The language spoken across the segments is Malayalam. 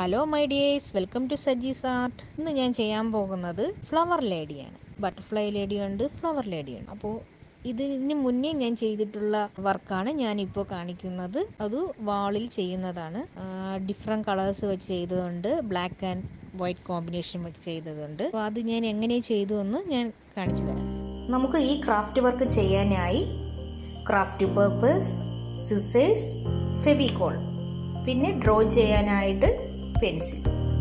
Hello my dears welcome to സജീസ് ആർട്ട് ഇന്ന് ഞാൻ ചെയ്യാൻ പോകുന്നത് ഫ്ലവർ ലേഡിയാണ് ബട്ടർഫ്ലൈ ലേഡിയുണ്ട് ഫ്ലവർ ലേഡിയുണ്ട് അപ്പോൾ ഇതിന് മുന്നേ ഞാൻ ചെയ്തിട്ടുള്ള വർക്കാണ് ഞാനിപ്പോൾ കാണിക്കുന്നത് അത് വാളിൽ ചെയ്യുന്നതാണ് ഡിഫറെൻറ്റ് കളേഴ്സ് വെച്ച് ചെയ്തതുണ്ട് ബ്ലാക്ക് ആൻഡ് വൈറ്റ് കോമ്പിനേഷൻ വെച്ച് ചെയ്തതുണ്ട് അപ്പോൾ അത് ഞാൻ എങ്ങനെ ചെയ്തു എന്ന് ഞാൻ കാണിച്ചു തരാം നമുക്ക് ഈ ക്രാഫ്റ്റ് വർക്ക് ചെയ്യാനായി ക്രാഫ്റ്റ് പേപ്പേഴ്സ് സിസേഴ്സ് ഫെവിക്കോൾ പിന്നെ ഡ്രോ ചെയ്യാനായിട്ട് പെൻസിൽ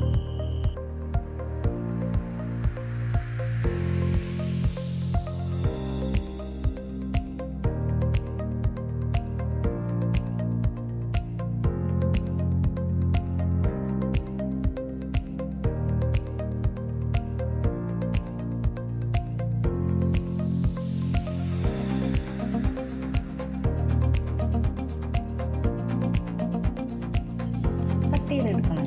കട്ട് ചെയ്തെടുക്കണം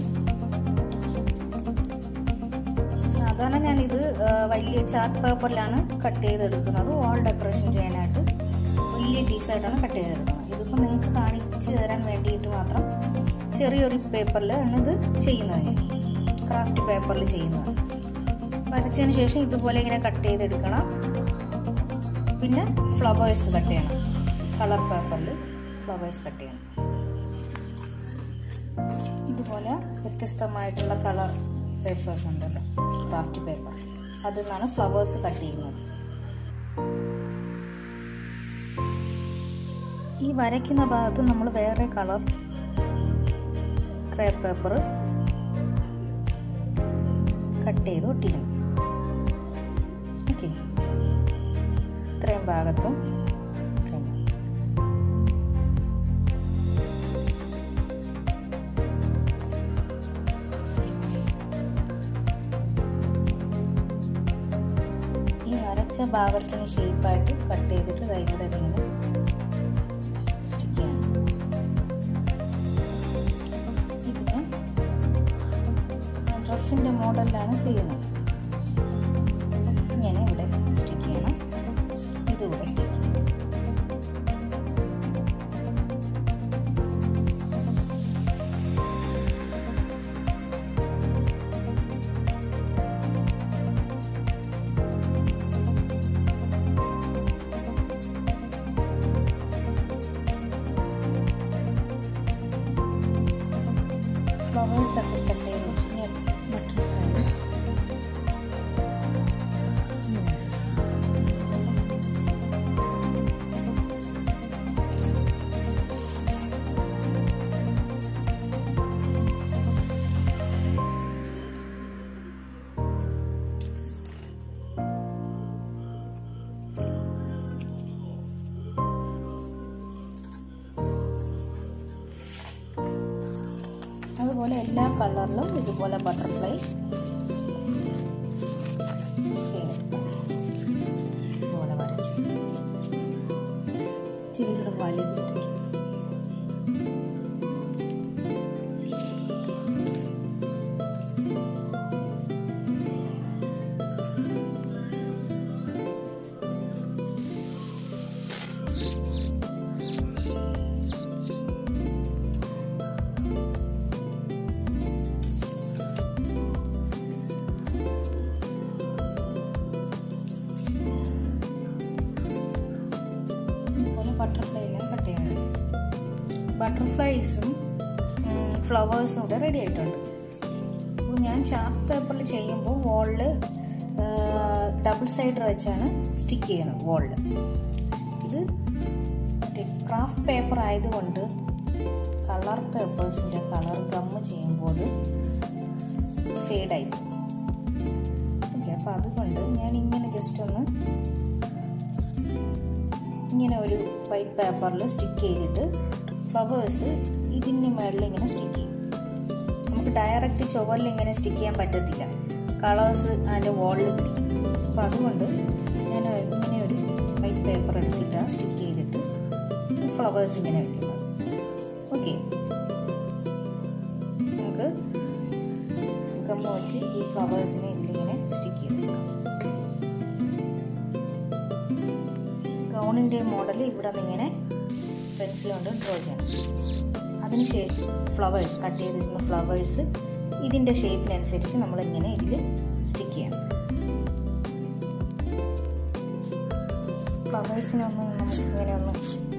സാധാരണ ഞാനിത് വലിയ ചാർട്ട് പേപ്പറിലാണ് കട്ട് ചെയ്തെടുക്കുന്നത് വാൾ ഡെക്കറേഷൻ ചെയ്യാനായിട്ട് വലിയ പീസായിട്ടാണ് കട്ട് ചെയ്തെടുക്കുന്നത് ഇതിപ്പോൾ നിങ്ങൾക്ക് കാണിച്ചു തരാൻ വേണ്ടിയിട്ട് മാത്രം ചെറിയൊരു പേപ്പറിലാണ് ഇത് ചെയ്യുന്നത് ഞാൻ ക്രാഫ്റ്റ് പേപ്പറിൽ ചെയ്യുന്നത് വരച്ചതിന് ശേഷം ഇതുപോലെ ഇങ്ങനെ കട്ട് ചെയ്തെടുക്കണം പിന്നെ ഫ്ലവേഴ്സ് കട്ട് ചെയ്യണം കളർ പേപ്പറിൽ ഫ്ലവേഴ്സ് കട്ട് ചെയ്യണം ഇതുപോലെ വ്യത്യസ്തമായിട്ടുള്ള കളർ പേപ്പേഴ്സ് ഉണ്ടല്ലോ ക്രാഫ്റ്റ് പേപ്പർ അതിൽ നിന്നാണ് ഫ്ലവേഴ്സ് കട്ട് ചെയ്യുന്നത് ഈ വരയ്ക്കുന്ന ഭാഗത്ത് നമ്മൾ വേറെ കളർ ക്രേപ്പ് പേപ്പർ കട്ട് ചെയ്ത് ഒട്ടിക്കണം ഓക്കെ ഇത്രയും ഭാഗത്തും ഇത്രയും ഈ വരച്ച ഭാഗത്തിന് ഷേപ്പായിട്ട് കട്ട് ചെയ്തിട്ട് ദാ ഇവിടെ ഇതിങ്ങനെ സ്റ്റിക്ക് ചെയ്യണം ഇതിന് ഡ്രസ്സിൻ്റെ മോഡലിലാണ് ചെയ്യുന്നത് ഇങ്ങനെ ഇവിടെ സ്റ്റിക്ക് ചെയ്യണം ഇതിവിടെ സ്റ്റിക്ക് ചെയ്യണം ഫ്ലവേഴ്സ് ഒക്കെ കട്ട് ചെയ്ത് വെച്ച് ഞാൻ ബട്ടർഫ്ലൈ അതുപോലെ എല്ലാ കളറിലും ഇതുപോലെ ബട്ടർഫ്ലൈസ് ഇതുപോലെ വരച്ച് ഇച്ചിരി കൂടെ വലുത് വരയ്ക്കും ഇതുപോലെ ബട്ടർഫ്ലൈ എല്ലാം കട്ട് ചെയ്യണം ബട്ടർഫ്ലൈസും ഫ്ലവേഴ്സും കൂടെ റെഡി ആയിട്ടുണ്ട് അപ്പോൾ ഞാൻ ചാർട്ട് പേപ്പറിൽ ചെയ്യുമ്പോൾ വോളിൽ ഡബിൾ സൈഡർ വെച്ചാണ് സ്റ്റിക്ക് ചെയ്യുന്നത് വോളിൽ ഇത് ക്രാഫ്റ്റ് പേപ്പർ ആയതുകൊണ്ട് കളർ പേപ്പേഴ്സിൻ്റെ കളർ ഗമ്മ് ചെയ്യുമ്പോൾ ഫെയ്ഡായി ഓക്കെ അപ്പോൾ അതുകൊണ്ട് ഞാൻ ഇങ്ങനെ ജസ്റ്റ് ഒന്ന് ഇങ്ങനെ ഒരു വൈറ്റ് പേപ്പറിൽ സ്റ്റിക്ക് ചെയ്തിട്ട് ഫ്ലവേഴ്സ് ഇതിന് മുകളിൽ ഇങ്ങനെ സ്റ്റിക്ക് ചെയ്യും നമുക്ക് ഡയറക്റ്റ് ചുവരിൽ ഇങ്ങനെ സ്റ്റിക്ക് ചെയ്യാൻ പറ്റത്തില്ല കളേഴ്സ് അതിൻ്റെ വാളിൽ പിടിക്കും അപ്പോൾ അതുകൊണ്ട് ഞാൻ ഇങ്ങനെ ഒരു വൈറ്റ് പേപ്പർ എടുത്തിട്ട് സ്റ്റിക്ക് ചെയ്തിട്ട് ഫ്ലവേഴ്സ് ഇങ്ങനെ വെക്കുന്നത് ഓക്കെ നമുക്ക് ഗമ്മ വെച്ച് ഈ ഫ്ലവേഴ്സിനെ ഇതിലിങ്ങനെ സ്റ്റിക്ക് ചെയ്തെടുക്കാം ഗൗണിൻ്റെ മോഡൽ ഇവിടെ നിന്ന് ഇങ്ങനെ പെൻസിൽ കൊണ്ട് ഡ്രോ ചെയ്യണം അതിനുശേഷം ഫ്ലവേഴ്സ് കട്ട് ചെയ്ത് വെച്ചിരുന്ന ഫ്ലവേഴ്സ് ഇതിൻ്റെ ഷേപ്പിനനുസരിച്ച് നമ്മളിങ്ങനെ ഇതിൽ സ്റ്റിക്ക് ചെയ്യണം ഫ്ലവേഴ്സിനൊന്നും നമുക്ക് ഇങ്ങനെ ഒന്നും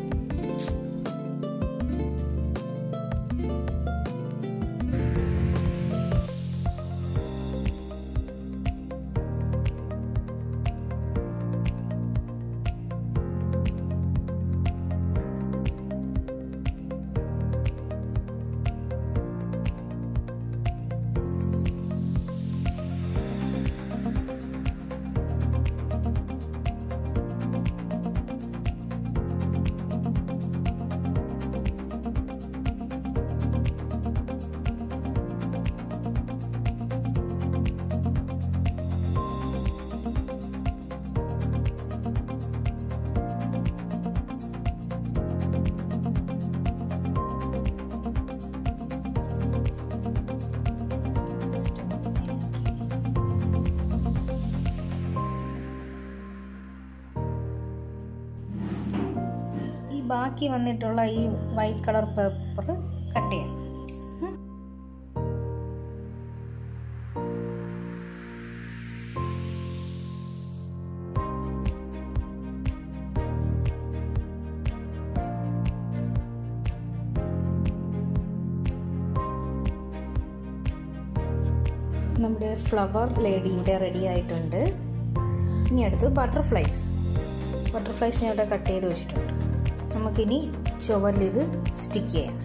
ഈ ബാക്കി വന്നിട്ടുള്ള ഈ വൈറ്റ് കളർ പേപ്പർ കട്ട് ചെയ്യാം ഉം. നമ്മുടെ ഫ്ലവർ ലേഡി ഇവിടെ റെഡി ആയിട്ടുണ്ട് ഇനി അടുത്ത് ബട്ടർഫ്ലൈസ് ബട്ടർഫ്ലൈസ് ഞാൻ ഇവിടെ കട്ട് ചെയ്ത് വെച്ചിട്ടുണ്ട് നമുക്കിനി ചുവരിൽ ഇത് സ്റ്റിക്ക് ചെയ്യാം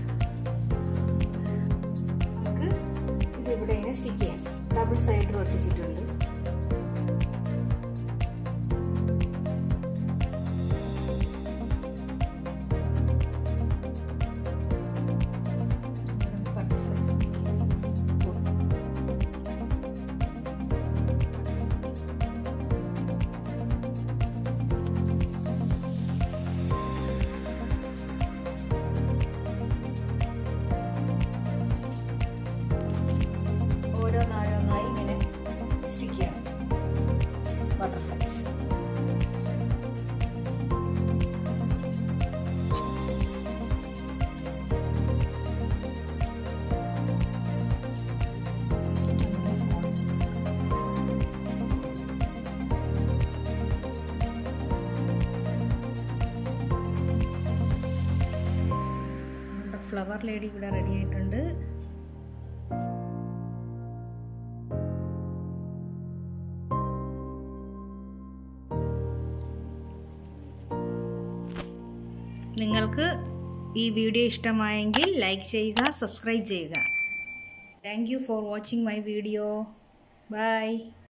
നമുക്ക് ഇത് ഇവിടെ ഇങ്ങനെ സ്റ്റിക്ക് ചെയ്യാം ഡബിൾ സൈഡിൽ ഒട്ടിച്ചിട്ടുണ്ട് Butterfly stick ചെയ്യാം. ഓരോന്നോരോന്നായി ഇങ്ങനെ സ്റ്റിക്ക് ചെയ്യണം ബട്ടർഫ്ലൈസ് ഫ്ലവർ ലേഡി ഇവിടെ റെഡി ആയിട്ടുണ്ട് നിങ്ങൾക്ക് ഈ വീഡിയോ ഇഷ്ടമായെങ്കിൽ ലൈക്ക് ചെയ്യുക സബ്സ്ക്രൈബ് ചെയ്യുക thank you for watching my video by